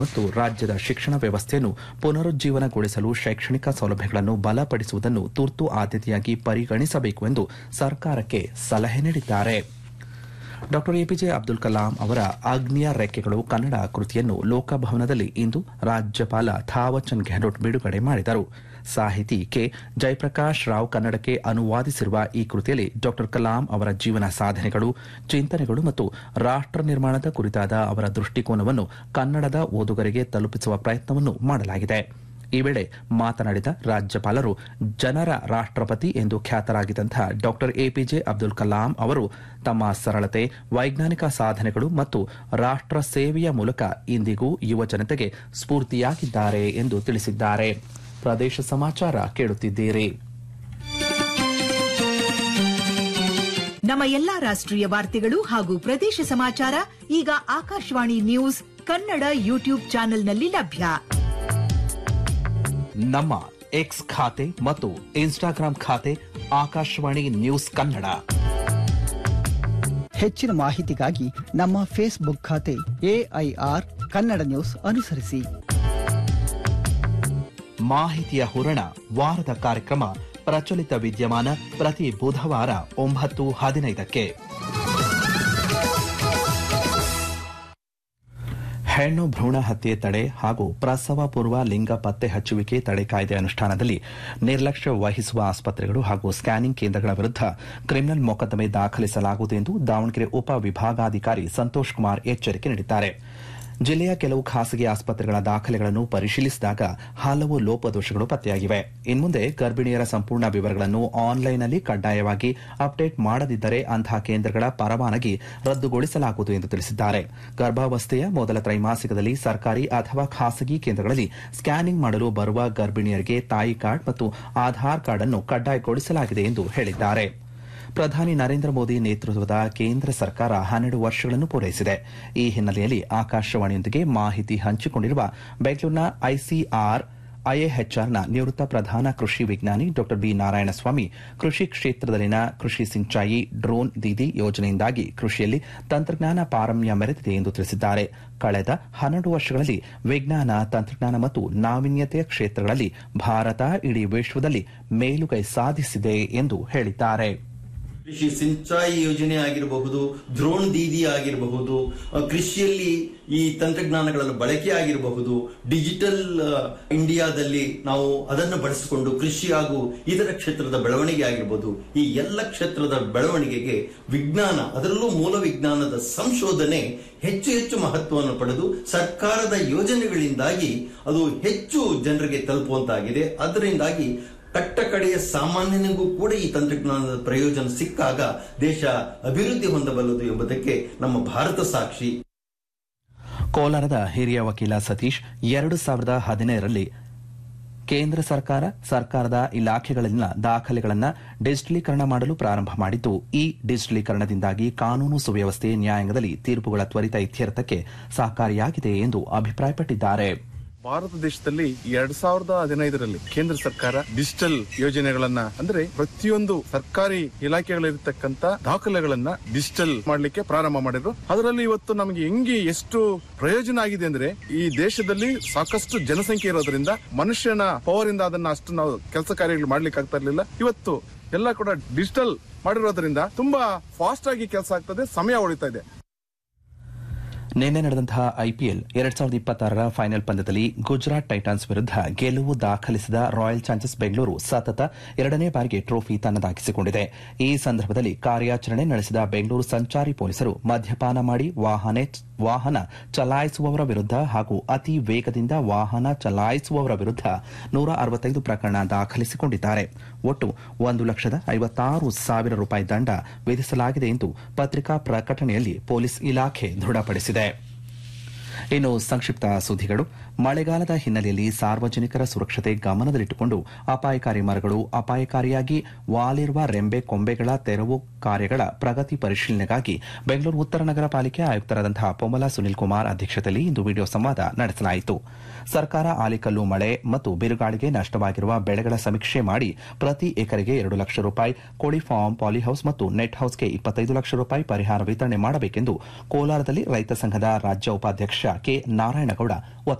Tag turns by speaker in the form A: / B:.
A: ಮತ್ತು ರಾಜ್ಯದ ಶಿಕ್ಷಣ ವ್ಯವಸ್ಥೆಯನ್ನು ಪುನರುಜ್ಜೀವನಗೊಳಿಸಲು ಶೈಕ್ಷಣಿಕ ಸೌಲಭ್ಯಗಳನ್ನು ಬಲಪಡಿಸುವುದನ್ನು ತುರ್ತು ಆದ್ಯತೆಯಾಗಿ ಪರಿಗಣಿಸಬೇಕು ಎಂದು ಸರ್ಕಾರಕ್ಕೆ ಸಲಹೆ ನೀಡಿದ್ದಾರೆ ಡಾ ಎಪಿಜೆ ಅಬ್ದುಲ್ ಕಲಾಂ ಅವರ ಅಗ್ನಿಯ ರೆಕ್ಕೆಗಳು ಕನ್ನಡ ಕೃತಿಯನ್ನು ಲೋಕಭವನದಲ್ಲಿ ಇಂದು ರಾಜ್ಯಪಾಲ ಥಾವರ್ಚಂದ್ ಗೆಹ್ಲೋಟ್ ಬಿಡುಗಡೆ ಮಾಡಿದರು ಸಾಹಿತಿ ಕೆ ಜಯಪ್ರಕಾಶ್ ರಾವ್ ಕನ್ನಡಕ್ಕೆ ಅನುವಾದಿಸಿರುವ ಈ ಕೃತಿಯಲ್ಲಿ ಡಾ ಕಲಾಂ ಅವರ ಜೀವನ ಸಾಧನೆಗಳು ಚಿಂತನೆಗಳು ಮತ್ತು ರಾಷ್ಟ ನಿರ್ಮಾಣದ ಕುರಿತಾದ ಅವರ ದೃಷ್ಟಿಕೋನವನ್ನು ಕನ್ನಡದ ಓದುಗರಿಗೆ ತಲುಪಿಸುವ ಪ್ರಯತ್ನವನ್ನು ಮಾಡಲಾಗಿದೆ ಈ ವೇಳೆ ಮಾತನಾಡಿದ ರಾಜ್ಯಪಾಲರು ಜನರ ರಾಷ್ಟಪತಿ ಎಂದು ಖ್ಯಾತರಾಗಿದ್ದಂತಹ ಡಾ ಎಪಿಜೆ ಅಬ್ದುಲ್ ಕಲಾಂ ಅವರು ತಮ್ಮ ಸರಳತೆ ವೈಜ್ಞಾನಿಕ ಸಾಧನೆಗಳು ಮತ್ತು ರಾಷ್ಟ ಸೇವೆಯ ಮೂಲಕ ಇಂದಿಗೂ ಯುವ ಜನತೆಗೆ ಸ್ಫೂರ್ತಿಯಾಗಿದ್ದಾರೆ ಎಂದು ತಿಳಿಸಿದ್ದಾರೆ ಪ್ರದೇಶ ಸಮಾಚಾರ ಕೇಳುತ್ತಿದ್ದೀರಿ
B: ನಮ್ಮ ಎಲ್ಲಾ ರಾಷ್ಟ್ರೀಯ ವಾರ್ತೆಗಳು ಹಾಗೂ ಪ್ರದೇಶ ಸಮಾಚಾರ ಈಗ ಆಕಾಶವಾಣಿ ನ್ಯೂಸ್ ಕನ್ನಡ ಯೂಟ್ಯೂಬ್ ಚಾನೆಲ್ನಲ್ಲಿ ಲಭ್ಯ
A: ನಮ್ಮ ಎಕ್ಸ್ ಖಾತೆ ಮತ್ತು ಇನ್ಸ್ಟಾಗ್ರಾಂ ಖಾತೆ ಆಕಾಶವಾಣಿ ನ್ಯೂಸ್ ಕನ್ನಡ
C: ಹೆಚ್ಚಿನ ಮಾಹಿತಿಗಾಗಿ ನಮ್ಮ ಫೇಸ್ಬುಕ್ ಖಾತೆ ಎಐಆರ್ ಕನ್ನಡ ನ್ಯೂಸ್ ಅನುಸರಿಸಿ
A: ಮಾಹಿತಿಯ ಹೂರಣ ವಾರದ ಕಾರ್ಯಕ್ರಮ ಪ್ರಚಲಿತ ವಿದ್ಯಮಾನ ಪ್ರತಿ ಬುಧವಾರ ಒಂಬತ್ತು ಹದಿನೈದಕ್ಕೆ ಹೆಣ್ಣು ಭ್ರೂಣ ಹತ್ಯೆ ತಡೆ ಹಾಗೂ ಪ್ರಸವ ಪೂರ್ವ ಲಿಂಗ ಪತ್ತೆ ಹಚ್ಚುವಿಕೆ ತಡೆ ಕಾಯ್ದೆ ಅನುಷ್ಠಾನದಲ್ಲಿ ನಿರ್ಲಕ್ಷ್ಯ ವಹಿಸುವ ಆಸ್ಪತ್ರೆಗಳು ಹಾಗೂ ಸ್ಕ್ಯಾನಿಂಗ್ ಕೇಂದ್ರಗಳ ವಿರುದ್ಧ ಕ್ರಿಮಿನಲ್ ಮೊಕದ್ದಮೆ ದಾಖಲಿಸಲಾಗುವುದು ಎಂದು ದಾವಣಗೆರೆ ಉಪ ವಿಭಾಗಾಧಿಕಾರಿ ಸಂತೋಷ್ ಕುಮಾರ್ ಎಚ್ಚರಿಕೆ ನೀಡಿದ್ದಾರೆ ಜಿಲ್ಲೆಯ ಕೆಲವು ಖಾಸಗಿ ಆಸ್ಪತ್ರೆಗಳ ದಾಖಲೆಗಳನ್ನು ಪರಿಶೀಲಿಸಿದಾಗ ಹಲವು ಲೋಪದೋಷಗಳು ಪತ್ತೆಯಾಗಿವೆ ಇನ್ಮುಂದೆ ಗರ್ಭಿಣಿಯರ ಸಂಪೂರ್ಣ ವಿವರಗಳನ್ನು ಆನ್ಲೈನ್ನಲ್ಲಿ ಕಡ್ಡಾಯವಾಗಿ ಅಪ್ಡೇಟ್ ಮಾಡದಿದ್ದರೆ ಅಂತಹ ಕೇಂದ್ರಗಳ ಪರವಾನಗಿ ರದ್ದುಗೊಳಿಸಲಾಗುವುದು ಎಂದು ತಿಳಿಸಿದ್ದಾರೆ ಗರ್ಭಾವಸ್ಥೆಯ ಮೊದಲ ತ್ರೈಮಾಸಿಕದಲ್ಲಿ ಸರ್ಕಾರಿ ಅಥವಾ ಖಾಸಗಿ ಕೇಂದ್ರಗಳಲ್ಲಿ ಸ್ಕ್ಯಾನಿಂಗ್ ಮಾಡಲು ಬರುವ ಗರ್ಭಿಣಿಯರಿಗೆ ತಾಯಿ ಕಾರ್ಡ್ ಮತ್ತು ಆಧಾರ್ ಕಾರ್ಡ್ ಅನ್ನು ಕಡ್ಡಾಯಗೊಳಿಸಲಾಗಿದೆ ಎಂದು ಹೇಳಿದ್ದಾರೆ ಪ್ರಧಾನಿ ನರೇಂದ್ರ ಮೋದಿ ನೇತೃತ್ವದ ಕೇಂದ್ರ ಸರ್ಕಾರ ಹನ್ನೆರಡು ವರ್ಷಗಳನ್ನು ಪೂರೈಸಿದೆ ಈ ಹಿನ್ನೆಲೆಯಲ್ಲಿ ಆಕಾಶವಾಣಿಯೊಂದಿಗೆ ಮಾಹಿತಿ ಹಂಚಿಕೊಂಡಿರುವ ಬೆಂಗಳೂರಿನ ಐಸಿಆರ್ ಐಎಎಚ್ಆರ್ನ ನಿವೃತ್ತ ಪ್ರಧಾನ ಕೃಷಿ ವಿಜ್ಞಾನಿ ಡಾ ಬಿ ನಾರಾಯಣಸ್ವಾಮಿ ಕೃಷಿ ಕ್ಷೇತ್ರದಲ್ಲಿನ ಕೃಷಿ ಸಿಂಚಾಯಿ ಡ್ರೋನ್ ದೀದಿ ಯೋಜನೆಯಿಂದಾಗಿ ಕೃಷಿಯಲ್ಲಿ ತಂತ್ರಜ್ಞಾನ ಪಾರಮ್ಯ ಮೆರೆದಿದೆ ಎಂದು ತಿಳಿಸಿದ್ದಾರೆ ಕಳೆದ ಹನ್ನೆರಡು ವರ್ಷಗಳಲ್ಲಿ ವಿಜ್ಞಾನ ತಂತ್ರಜ್ಞಾನ ಮತ್ತು ನಾವೀನ್ಯತೆಯ ಕ್ಷೇತ್ರಗಳಲ್ಲಿ ಭಾರತ ಇಡೀ ವಿಶ್ವದಲ್ಲಿ ಮೇಲುಗೈ ಸಾಧಿಸಿದೆ ಎಂದು ಹೇಳಿದ್ದಾರೆ
D: ಕೃಷಿ ಸಿಂಚಾಯಿ ಯೋಜನೆ ಆಗಿರಬಹುದು ದ್ರೋಣ್ ದೀದಿ ಆಗಿರಬಹುದು ಅ, ಕೃಷಿಯಲ್ಲಿ ಈ ತಂತ್ರಜ್ಞಾನಗಳ ಬಳಕೆ ಆಗಿರಬಹುದು ಡಿಜಿಟಲ್ ಅ, ಇಂಡಿಯಾದಲ್ಲಿ ನಾವು ಅದನ್ನು ಬಳಸಿಕೊಂಡು ಕೃಷಿ ಹಾಗೂ ಇತರ ಕ್ಷೇತ್ರದ ಬೆಳವಣಿಗೆ ಆಗಿರಬಹುದು ಈ ಎಲ್ಲ ಕ್ಷೇತ್ರದ ಬೆಳವಣಿಗೆಗೆ ವಿಜ್ಞಾನ ಅದರಲ್ಲೂ ಮೂಲ ವಿಜ್ಞಾನದ ಸಂಶೋಧನೆ ಹೆಚ್ಚು ಹೆಚ್ಚು ಮಹತ್ವವನ್ನು ಪಡೆದು ಸರ್ಕಾರದ ಯೋಜನೆಗಳಿಂದಾಗಿ ಅದು ಹೆಚ್ಚು ಜನರಿಗೆ ತಲುಪುವಂತಾಗಿದೆ ಅದರಿಂದಾಗಿ ಕಟ್ಟ ಕಡೆಯ ಸಾಮಾನ್ಯನಿಗೂ ಕೂಡ ಈ ತಂತ್ರಜ್ಞಾನದ ಪ್ರಯೋಜನ ಸಿಕ್ಕಾಗ ದೇಶ ಅಭಿವೃದ್ಧಿ ಹೊಂದಬಲ್ಲದು ಎಂಬುದಕ್ಕೆ ನಮ್ಮ ಭಾರತ ಸಾಕ್ಷಿ
A: ಕೋಲಾರದ ಹಿರಿಯ ವಕೀಲ ಸತೀಶ್ ಎರಡು ಸಾವಿರದ ಹದಿನೈದರಲ್ಲಿ ಕೇಂದ್ರ ಸರ್ಕಾರ ಸರ್ಕಾರದ ಇಲಾಖೆಗಳಲ್ಲಿನ ದಾಖಲೆಗಳನ್ನು ಡಿಜಿಟಲೀಕರಣ ಮಾಡಲು ಪ್ರಾರಂಭ ಮಾಡಿದ್ದು ಈ ಡಿಜಿಟಲೀಕರಣದಿಂದಾಗಿ ಕಾನೂನು ಸುವ್ಯವಸ್ಥೆ ನ್ಯಾಯಾಂಗದಲ್ಲಿ ತೀರ್ಪುಗಳ ತ್ವರಿತ ಇತ್ಯರ್ಥಕ್ಕೆ ಸಹಕಾರಿಯಾಗಿದೆ ಎಂದು ಅಭಿಪ್ರಾಯಪಟ್ಟಿದ್ದಾರೆ
E: ಭಾರತ ದೇಶದಲ್ಲಿ ಎರಡ್ ಸಾವಿರದ ಹದಿನೈದರಲ್ಲಿ ಕೇಂದ್ರ ಸರ್ಕಾರ ಡಿಜಿಟಲ್ ಯೋಜನೆಗಳನ್ನ ಅಂದ್ರೆ ಪ್ರತಿಯೊಂದು ಸರ್ಕಾರಿ ಇಲಾಖೆಗಳಿರ್ತಕ್ಕಂತ ದಾಖಲೆಗಳನ್ನ ಡಿಜಿಟಲ್ ಮಾಡ್ಲಿಕ್ಕೆ ಪ್ರಾರಂಭ ಮಾಡಿದ್ರು ಅದರಲ್ಲಿ ಇವತ್ತು ನಮಗೆ ಹೆಂಗೆ ಎಷ್ಟು ಪ್ರಯೋಜನ ಆಗಿದೆ ಅಂದ್ರೆ ಈ ದೇಶದಲ್ಲಿ ಸಾಕಷ್ಟು ಜನಸಂಖ್ಯೆ ಇರೋದ್ರಿಂದ ಮನುಷ್ಯನ ಪವರ್ ಇಂದ ಅದನ್ನ ಅಷ್ಟು ನಾವು ಕೆಲಸ ಕಾರ್ಯಗಳು ಮಾಡ್ಲಿಕ್ಕೆ ಆಗ್ತಾ ಇರ್ಲಿಲ್ಲ ಇವತ್ತು ಎಲ್ಲ ಕೂಡ ಡಿಜಿಟಲ್ ಮಾಡಿರೋದ್ರಿಂದ ತುಂಬಾ ಫಾಸ್ಟ್ ಆಗಿ ಕೆಲಸ ಆಗ್ತದೆ ಸಮಯ ಉಳಿತಾ ಇದೆ
A: ನಿನ್ನೆ ನಡೆದಂತಹ ಐಪಿಎಲ್ ಎರಡ್ ಸಾವಿರದ ಇಪ್ಪತ್ತಾರರ ಫೈನಲ್ ಪಂದ್ಯದಲ್ಲಿ ಗುಜರಾತ್ ಟೈಟಾನ್ಸ್ ವಿರುದ್ಧ ಗೆಲುವು ದಾಖಲಿಸಿದ ರಾಯಲ್ ಚಾಲೆಂಜರ್ಸ್ ಬೆಂಗಳೂರು ಸತತ ಎರಡನೇ ಬಾರಿಗೆ ಟ್ರೋಫಿ ತನ್ನದಾಗಿಸಿಕೊಂಡಿದೆ ಈ ಸಂದರ್ಭದಲ್ಲಿ ಕಾರ್ಯಾಚರಣೆ ನಡೆಸಿದ ಬೆಂಗಳೂರು ಸಂಚಾರಿ ಪೊಲೀಸರು ಮದ್ಯಪಾನ ಮಾಡಿ ವಾಹನ ವಾಹನ ಚಲಾಯಿಸುವವರ ವಿರುದ್ಧ ಹಾಗೂ ಅತಿ ವೇಗದಿಂದ ವಾಹನ ಚಲಾಯಿಸುವವರ ವಿರುದ್ಧ ನೂರ ಅರವತ್ತೈದು ಪ್ರಕರಣ ದಾಖಲಿಸಿಕೊಂಡಿದ್ದಾರೆ ಒಟ್ಟು ಒಂದು ಲಕ್ಷದ ಐವತ್ತಾರು ಸಾವಿರ ರೂಪಾಯಿ ದಂಡ ವಿಧಿಸಲಾಗಿದೆ ಎಂದು ಪತ್ರಿಕಾ ಪ್ರಕಟಣೆಯಲ್ಲಿ ಪೊಲೀಸ್ ಇಲಾಖೆ ದೃಢಪಡಿಸಿದೆ ಇನ್ನು ಸಂಕ್ಷಿಪ್ತ ಸುದ್ದಿಗಳು ಮಳೆಗಾಲದ ಹಿನ್ನೆಲೆಯಲ್ಲಿ ಸಾರ್ವಜನಿಕರ ಸುರಕ್ಷತೆ ಗಮನದಲ್ಲಿಟ್ಟುಕೊಂಡು ಅಪಾಯಕಾರಿ ಮರಗಳು ಅಪಾಯಕಾರಿಯಾಗಿ ವಾಲಿರುವ ರೆಂಬೆ ಕೊಂಬೆಗಳ ತೆರವು ಕಾರ್ಯಗಳ ಪ್ರಗತಿ ಪರಿಶೀಲನೆಗಾಗಿ ಬೆಂಗಳೂರು ಉತ್ತರ ನಗರ ಪಾಲಿಕೆ ಆಯುಕ್ತರಾದಂತಹ ಪೊಮ್ಮಲ ಸುನಿಲ್ ಕುಮಾರ್ ಅಧ್ಯಕ್ಷತೆಯಲ್ಲಿ ಇಂದು ವಿಡಿಯೋ ಸಂವಾದ ನಡೆಸಲಾಯಿತು ಸರ್ಕಾರ ಆಲಿಕಲ್ಲು ಮಳೆ ಮತ್ತು ಬಿರುಗಾಳಿಗೆ ನಷ್ಟವಾಗಿರುವ ಬೆಳೆಗಳ ಸಮೀಕ್ಷೆ ಮಾಡಿ ಪ್ರತಿ ಎಕರೆಗೆ ಎರಡು ಲಕ್ಷ ರೂಪಾಯಿ ಕೋಳಿ ಫಾರ್ಮ್ ಪಾಲಿಹೌಸ್ ಮತ್ತು ನೆಟ್ ಹೌಸ್ಗೆ ಇಪ್ಪತ್ತೈದು ಲಕ್ಷ ರೂಪಾಯಿ ಪರಿಹಾರ ವಿತರಣೆ ಮಾಡಬೇಕೆಂದು ಕೋಲಾರದಲ್ಲಿ ರೈತ ಸಂಘದ ರಾಜ್ಯ ಉಪಾಧ್ಯಕ್ಷ ಕೆ ನಾರಾಯಣಗೌಡ